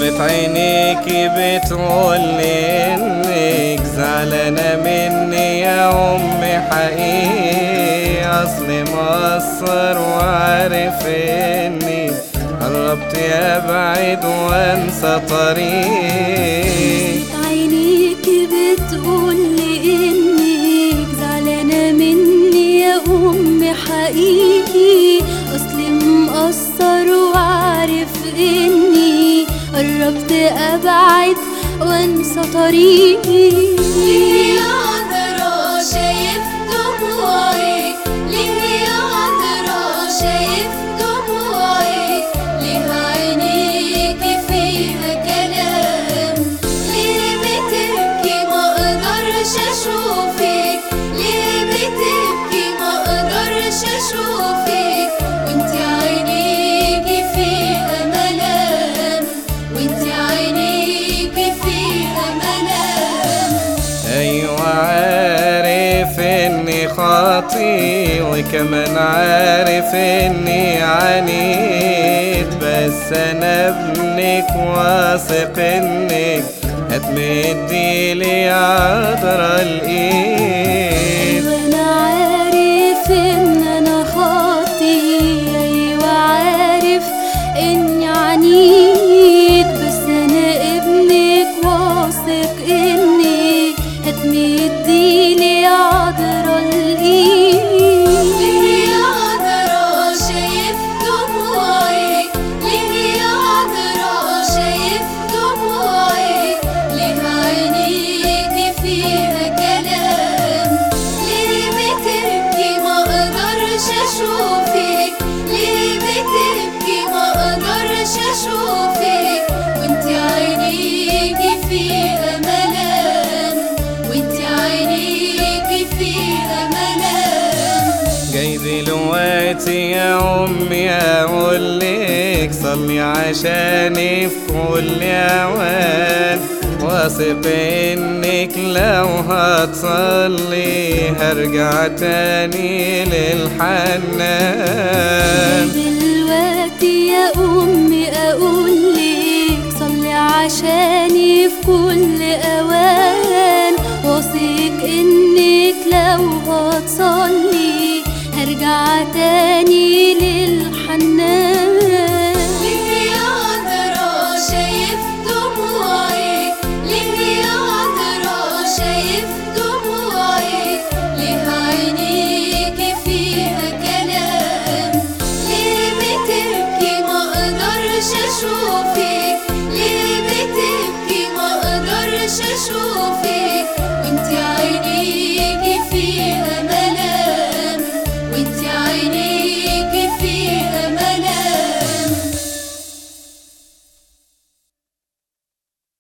نظرة عينيكي بتقولي انك زعلانة مني يا امي حقيقي اصلي مقصر وعارف اني قربت ابعد وانسى طريقي نظرة عينيكي بتقولي انك زعلانة مني يا امي حقيقي اصلي مقصر وعارف اني قربت ابعد وانسى طريقي ليه يا عذرا شايف دموعي ليه يا عذرا شايف دموعي ليه عينيكي فيها كلام ليه بتبكي ما اقدرش اشوفك ليه بتبكي ما اقدرش اشوفك وانت عينيكي فيها ملام وانت عينيكي فيها ملام ايوه عارف اني خاطي وكمان عارف اني عانيت بس انا ابنك واثق انك هتمدي لي عذرا الايد وانا عارف ان انا خاطي ايوه عارف اني عنيد بس انا ابنك واثق انك هتمديلي عذرا الايد ليه يا عذرا شايف دموعي ليه يا عذرا شايف دموعي ليه عينيكي فيها كلام ليه بتبكي ما اقدرش اشوفك ليه بتبكي ما اقدرش اشوفك وانت عينيكي فيها ملام وانت عينيكي فيها ملام جاي دلوقتي يا امي اقولك صلي عشاني في كل اوان واثق انك لو هتصلي هرجع تاني للحنان دلوقتي يا أمي أقولك صلي عشاني في كل أوان واثق إنك لو هتصلي هرجع تاني للحنان ليه يا عذرا شايف دموعي ليه يا عذرا شايف دموعي ليه عينيكي فيها كلام ليه بتبكي ما اقدرش اشوفك ليه بتبكي ما اقدرش اشوفك